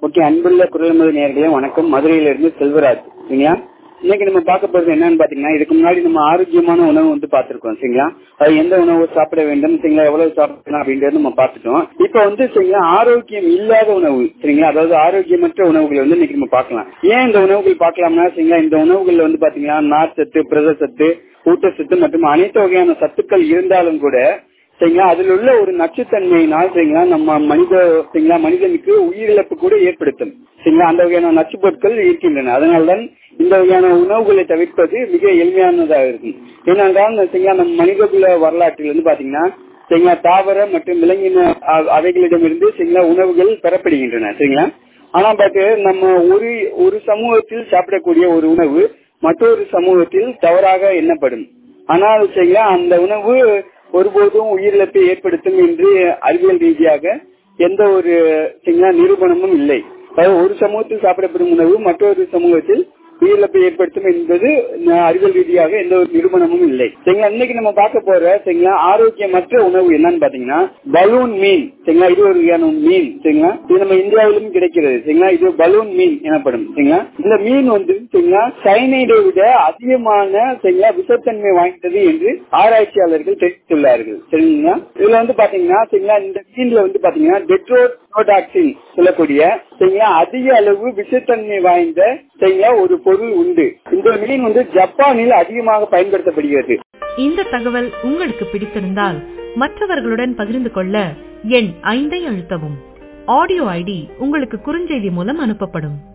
okay அன்புள்ள குரல்மொழி நேர்களே வணக்கம் மதுரையிலிருந்து செல்வராஜ் சரிங்களா இன்னைக்கு நம்ம பார்க்க போறது என்னன்னு பாத்தீங்கன்னா இதுக்கு முன்னாடி நம்ம ஆரோக்கியமான உணவு வந்து பார்த்திருக்கோம் சரிங்களா அது எந்த உணவு சாப்பிட வேண்டும் சரிங்களா எவ்வளவு சாப்பிடலாம் அப்படின்றது நம்ம பார்த்துட்டோம் இப்ப வந்து சரிங்களா ஆரோக்கியம் இல்லாத உணவு சரிங்களா அதாவது ஆரோக்கியமற்ற உணவுகளை வந்து இன்னைக்கு நம்ம பார்க்கலாம் ஏன் இந்த உணவுகள் பார்க்கலாம்னா சரிங்களா இந்த உணவுகள்ல வந்து பாத்தீங்கன்னா நார்ச்சத்து பிரத சத்து ஊட்டச்சத்து மற்றும் அனைத்து வகையான சத்துக்கள் இருந்தாலும் கூட சரிங்களா அதில் உள்ள ஒரு நச்சுத்தன்மையினால் சரிங்களா நம்ம மனித சரிங்களா மனிதனுக்கு உயிரிழப்பு கூட ஏற்படுத்தும் சரிங்களா அந்த வகையான நச்சு பொருட்கள் இருக்கின்றன அதனால்தான் இந்த வகையான உணவுகளை தவிர்ப்பது மிக எளிமையானதாக இருக்கும் ஏனென்றால் சரிங்களா நம்ம மனிதகுல வரலாற்றில் வந்து பாத்தீங்கன்னா சரிங்களா தாவர மற்றும் விலங்கின அவைகளிடமிருந்து சரிங்களா உணவுகள் பெறப்படுகின்றன சரிங்களா ஆனா பட் நம்ம ஒரு ஒரு சமூகத்தில் சாப்பிடக்கூடிய ஒரு உணவு மற்றொரு சமூகத்தில் தவறாக எண்ணப்படும் ஆனால் சரிங்களா அந்த உணவு ஒருபோதும் உயிரிழப்பை ஏற்படுத்தும் என்று அறிவியல் ரீதியாக எந்த ஒரு நிரூபணமும் இல்லை அதாவது ஒரு சமூகத்தில் சாப்பிடப்படும் உணவு மற்றொரு சமூகத்தில் உயிரிழப்பை ஏற்படுத்தும் என்பது அறிவியல் ரீதியாக எந்த ஒரு நிரூபணமும் இல்லை சரிங்களா இன்னைக்கு நம்ம பார்க்க போற சரிங்களா ஆரோக்கியமற்ற உணவு என்னன்னு பாத்தீங்கன்னா பலூன் மீன் சரிங்களா இது ஒரு வகையான மீன் சரிங்களா இது நம்ம இந்தியாவிலும் கிடைக்கிறது சரிங்களா இது பலூன் மீன் எனப்படும் சரிங்களா இந்த மீன் வந்து சரிங்களா சைனைடை விட அதிகமான சரிங்களா விஷத்தன்மை வாய்ந்தது என்று ஆராய்ச்சியாளர்கள் தெரிவித்துள்ளார்கள் சரிங்களா இதுல வந்து பாத்தீங்கன்னா சரிங்களா இந்த மீன்ல வந்து பாத்தீங்கன்னா டெட்ரோடாக்சின் சொல்லக்கூடிய சரிங்களா அதிக அளவு விஷத்தன்மை வாய்ந்த சரிங்களா ஒரு பொருள் உண்டு இந்த மீன் வந்து ஜப்பானில் அதிகமாக பயன்படுத்தப்படுகிறது இந்த தகவல் உங்களுக்கு பிடித்திருந்தால் மற்றவர்களுடன் பகிர்ந்து கொள்ள எண் ஐந்தை அழுத்தவும் ஆடியோ ஐடி உங்களுக்கு குறுஞ்செய்தி மூலம் அனுப்பப்படும்